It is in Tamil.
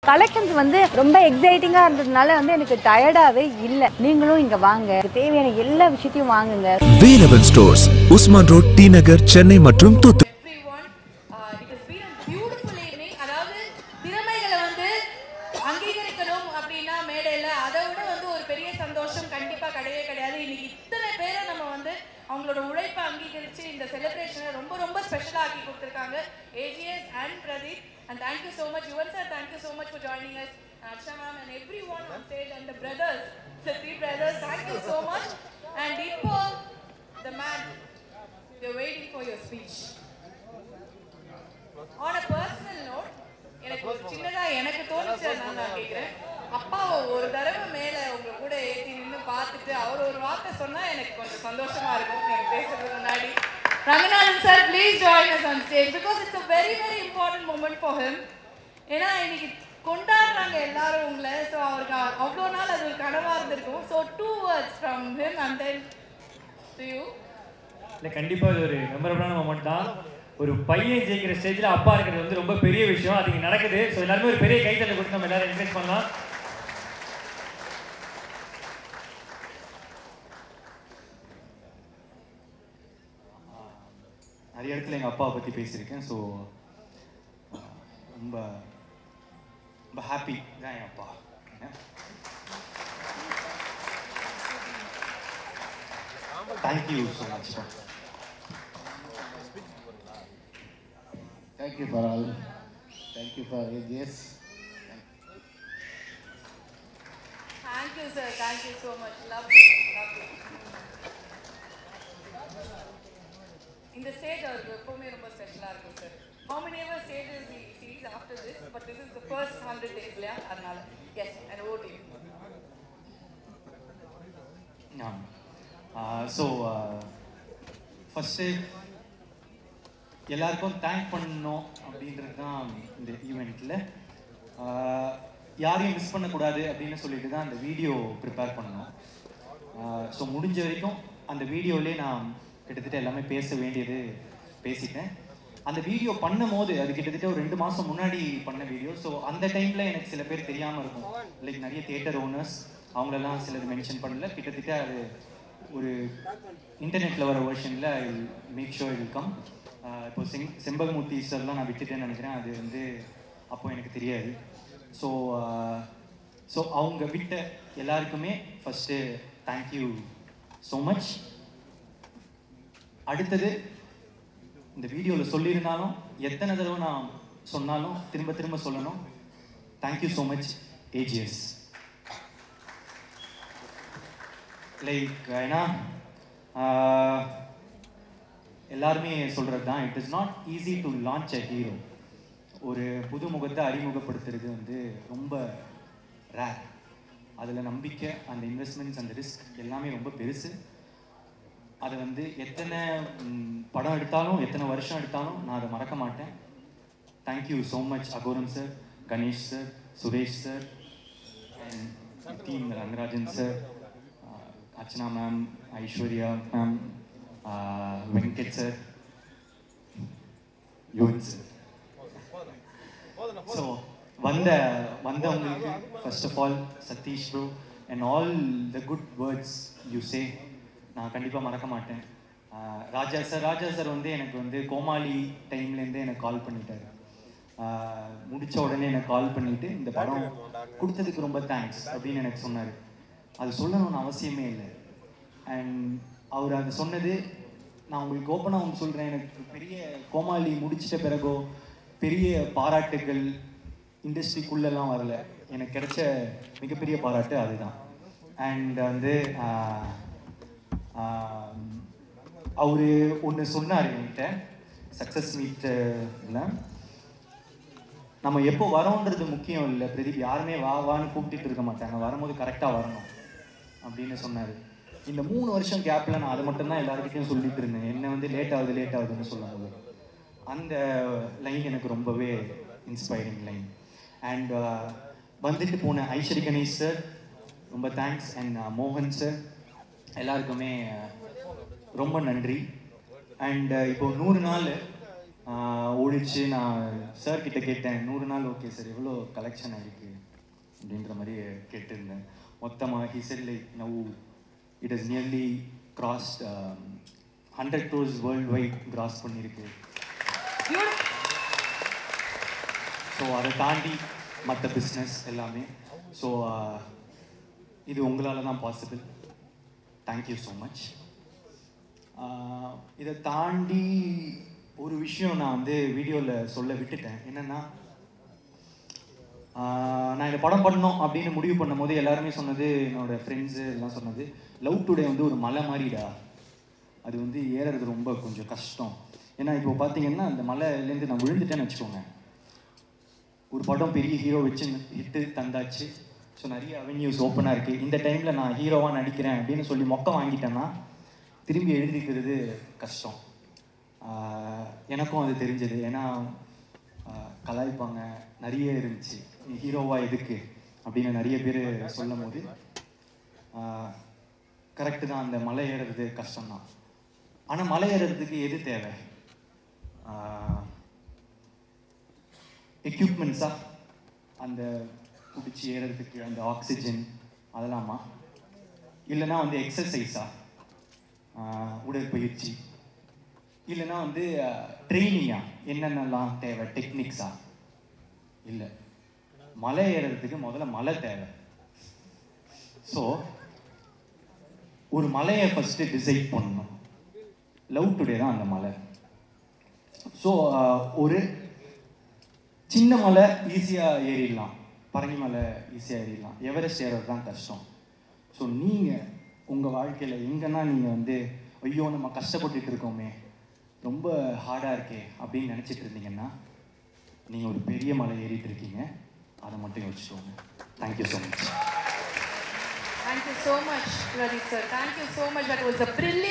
கலெக்ஷன்ஸ் வந்து ரொம்ப எக்ஸைட்டிங்கா இருந்ததுனால வந்து எனக்கு டயர்டாவே இல்ல நீங்களும் இங்க வாங்க எனக்கு தேவையான எல்லா விஷயத்தையும் வாங்குங்க Velavan stores Usman road T Nagar Chennai மற்றும் Thoothukudi everyone. Uh, it has been a beautiful evening. அதாவது திறமைகளை வந்து அங்கீகரிக்கணும் அப்படின்னா மேடையில் அதை விட வந்து ஒரு பெரிய சந்தோஷம் கண்டிப்பாக கிடையவே கிடையாது இன்னைக்கு இத்தனை பேரை நம்ம வந்து அவங்களோட உழைப்பை அங்கீகரித்து இந்த செலிப்ரேஷனை ரொம்ப ரொம்ப ஸ்பெஷலாக ஆக்கி கொடுத்துருக்காங்க AGS and Pradeep and thank you so much Yuvan sir thank you so much for joining us Archana ma'am and everyone on stage and the brothers the three brothers thank you so much and இப்போ the man We're waiting for your speech. On a personal note, எனக்கு ஒரு சின்னதா எனக்கு தோணுச்சு நான் நான் கேட்கிறேன் அப்பாவை ஒரு தடவை மேல உங்க கூட ஏத்தி நின்று பார்த்துட்டு அவர் ஒரு வார்த்தை சொன்னா எனக்கு கொஞ்சம் சந்தோஷமா இருக்கும் நீங்க பேசுறதுக்கு முன்னாடி Ranganathan sir please join us on stage because it's a very very important moment for him ஏன்னா இன்னைக்கு கொண்டாடுறாங்க எல்லாரும் உங்களை ஸோ அவருக்கு அவ்வளோ நாள் அது ஒரு கனவா இருந்திருக்கும் so two words from him and then to you இல்லை கண்டிப்பாக இது ஒரு மெமரபிளான மூமெண்ட் தான் ஒரு பையன் ஜெயிக்கிற ஸ்டேஜில் அப்பா இருக்கிறது வந்து ரொம்ப பெரிய விஷயம் அது இங்கே நடக்குது ஸோ எல்லாருமே ஒரு பெரிய கைத்தட்டை கொடுத்து நம்ம எல்லாரும் என்கரேஜ் பண்ணலாம் நிறைய இடத்துல எங்கள் அப்பாவை பற்றி பேசியிருக்கேன் ஸோ ரொம்ப ரொம்ப ஹாப்பி தான் என் அப்பா thank you so much Thank you for all. Thank you for yes. Thank you, sir. Thank you so much. Lovely. Lovely. இந்த ஸ்டேஜ் அவருக்கு எப்பவுமே ரொம்ப ஸ்பெஷலாக இருக்கும் sir how many ever stages we see after this but this is the first hundred days இல்லையா அதனால எஸ் அண்ட் ஓட் யூ ஸோ ஃபஸ்ட்டு எல்லாருக்கும் தேங்க் பண்ணணும் அப்படின்றது தான் இந்த ஈவெண்ட்டில் யாரையும் மிஸ் பண்ணக்கூடாது அப்படின்னு சொல்லிட்டு தான் அந்த வீடியோ ப்ரிப்பேர் பண்ணணும் ஸோ முடிஞ்ச வரைக்கும் அந்த வீடியோவிலே நான் கிட்டத்தட்ட எல்லாமே பேச வேண்டியது பேசிட்டேன் அந்த வீடியோ பண்ணும் போது அது கிட்டத்தட்ட ஒரு ரெண்டு மாதம் முன்னாடி பண்ண வீடியோ ஸோ அந்த டைமில் எனக்கு சில பேர் தெரியாமல் இருக்கும் லைக் நிறைய தியேட்டர் ஓனர்ஸ் அவங்களெல்லாம் சிலது மென்ஷன் பண்ணல கிட்டத்தட்ட அது ஒரு இன்டர்நெட்டில் வர வெர்ஷனில் மேக் ஷோர் இல் கம் இப்போ செங் செம்பகமூர்த்தி சார்லாம் நான் விட்டுட்டேன்னு நினைக்கிறேன் அது வந்து அப்போ எனக்கு தெரியாது ஸோ ஸோ அவங்க விட்ட எல்லாருக்குமே ஃபஸ்ட்டு தேங்க்யூ ஸோ மச் அடுத்தது இந்த வீடியோவில் சொல்லியிருந்தாலும் எத்தனை தடவை நான் சொன்னாலும் திரும்ப திரும்ப சொல்லணும் thank you so much AGS like ஏன்னா ஆஹ், எல்லாருமே சொல்கிறது தான் it is not easy to launch a hero ஒரு புது முகத்தை அறிமுகப்படுத்துறது வந்து ரொம்ப ரேர் அதில் நம்பிக்கை அந்த இன்வெஸ்ட்மெண்ட்ஸ் அந்த ரிஸ்க் எல்லாமே ரொம்ப பெருசு அதை வந்து எத்தனை ம், படம் எடுத்தாலும் எத்தனை வருஷம் எடுத்தாலும் நான் அதை மறக்க மாட்டேன் thank you so much Agoram sir Ganesh sir Suresh sir and team Rangarajan sir Archana ma'am Aishwarya ma'am Venkat sir Yuvan sir so வந்த வந்தவங்களுக்கு first of all Sathish bro and all the good words you say நான் கண்டிப்பாக மறக்க மாட்டேன் ஆஹ் ராஜா சார் ராஜா சார் வந்து எனக்கு வந்து கோமாளி டைம்லேருந்தே எனக்கு கால் பண்ணிட்டாரு ஆஹ் முடிச்ச உடனே எனக்கு கால் பண்ணிட்டு இந்த படம் கொடுத்ததுக்கு ரொம்ப தேங்க்ஸ் அப்படின்னு எனக்கு சொன்னார் அது சொல்லணும்னு அவசியமே இல்லை அண்ட் அவர் அது சொன்னது நான் உங்களுக்கு ஓப்பனாக உங்களுக்கு சொல்கிறேன் எனக்கு பெரிய கோமாளி முடிச்சிட்ட பிறகோ பெரிய பாராட்டுகள் இண்டஸ்ட்ரிக்குள்ளெல்லாம் வரல எனக்கு கிடைச்ச மிகப்பெரிய பாராட்டு அதுதான் அண்ட் வந்து ஆஹ், ஆஹ், அவரு ஒன்று சொன்னார் என்கிட்ட சக்ஸஸ் மீட்டில் நம்ம எப்போ வரோன்றது முக்கியம் இல்லை பிரதீப் யாருமே வா வான்னு கூப்பிட்டுட்டு இருக்க மாட்டாங்க வரும்போது கரெக்டாக வரணும் அப்படின்னு சொன்னார் இந்த மூணு வருஷம் கேப்பில் நான் அதை மட்டும்தான் எல்லாருக்கிட்டையும் சொல்லிட்டு இருந்தேன் என்ன வந்து லேட் ஆகுது லேட் ஆகுதுன்னு சொல்லும்போது அந்த லைன் எனக்கு ரொம்பவே இன்ஸ்பைரிங் லைன் அண்ட் வந்துட்டு போன ஐஸ்வரி கணேஷ் சார் ரொம்ப தேங்க்ஸ் அண்ட் மோகன் சார் எல்லாருக்குமே uh, ரொம்ப நன்றி அண்ட் இப்போ நூறு நாள் ஆஹ் ஓடிச்சு நான் சார் கிட்ட கேட்டேன் நூறு நாள் ஓகே சார் எவ்வளோ கலெக்ஷன் ஆயிருக்கு அப்படின்ற மாதிரி கேட்டிருந்தேன் மொத்தமாக he said like now it is nearly cross hundred crores worldwide cross பண்ணியிருக்கு ஸோ அதை தாண்டி மற்ற பிஸ்னஸ் எல்லாமே ஸோ இது உங்களால் தான் பாசிபிள் தேங்க்யூ ஸோ மச் இதை தாண்டி ஒரு விஷயம் நான் வந்து வீடியோவில் சொல்ல விட்டுட்டேன் என்னென்னா நான் இந்த படம் பண்ணோம் அப்படின்னு முடிவு பண்ணும்போது எல்லாருமே சொன்னது என்னோட ஃப்ரெண்ட்ஸு எல்லாம் சொன்னது லவ் டுடே வந்து ஒரு மலை மாதிரிடா அது வந்து ஏறுறது ரொம்ப கொஞ்சம் கஷ்டம் ஏன்னா இப்போ பார்த்தீங்கன்னா அந்த மலையிலேருந்து நான் விழுந்துட்டேன்னு வச்சுக்கோங்க ஒரு படம் பெரிய ஹீரோ வச்சு ஹிட்டு தந்தாச்சு ஸோ நிறைய அவென்யூஸ் ஓப்பனாக இருக்குது இந்த டைமில் நான் ஹீரோவாக நடிக்கிறேன் அப்படின்னு சொல்லி மொக்க வாங்கிட்டேன்னா திரும்பி எழுந்திக்கிறது கஷ்டம் ஆஹ் எனக்கும் அது தெரிஞ்சது ஏன்னா ஆஹ் கலாய்ப்பாங்க நிறைய இருந்துச்சு நீ ஹீரோவா எதுக்கு அப்படின்னு நிறைய பேர் சொல்லும் போது கரெக்டு தான் அந்த மலை ஏறுறது கஷ்டம்தான் ஆனால் மலை ஏறுறதுக்கு எது தேவை எக்யூப்மெண்ட்ஸா அந்த பிடிச்சி ஏறுறதுக்கு அந்த ஆக்சிஜன் அதெல்லாமா இல்லைன்னா வந்து எக்ஸசைஸா உடற்பயிற்சி இல்லைன்னா வந்து ட்ரைனிங்கா என்னென்னலாம் தேவை டெக்னிக்ஸா இல்லை மலை ஏறுறதுக்கு முதல்ல மலை தேவை ஸோ ஒரு மலையை ஃபஸ்ட்டு டிசைட் பண்ணணும் லவ் டுடே தான் அந்த மலை ஸோ ஒரு சின்ன மலை ஈஸியாக ஏறிடலாம் பரங்கி மலை ஈஸியாக ஏறிடலாம் எவரெஸ்ட் ஏறது தான் கஷ்டம் ஸோ நீங்கள் உங்கள் வாழ்க்கையில் எங்கன்னா நீங்கள் வந்து ஐயோ நம்ம கஷ்டப்பட்டுட்டு இருக்கோமே ரொம்ப ஹார்டாக இருக்கே அப்படின்னு நினச்சிட்டு இருந்தீங்கன்னா நீங்கள் ஒரு பெரிய மலை ஏறிட்டு இருக்கீங்க அதை மட்டும் யோசிச்சுக்கோங்க thank you so much Thank you so much, Pradeep sir. Thank you so much. That was a brilliant.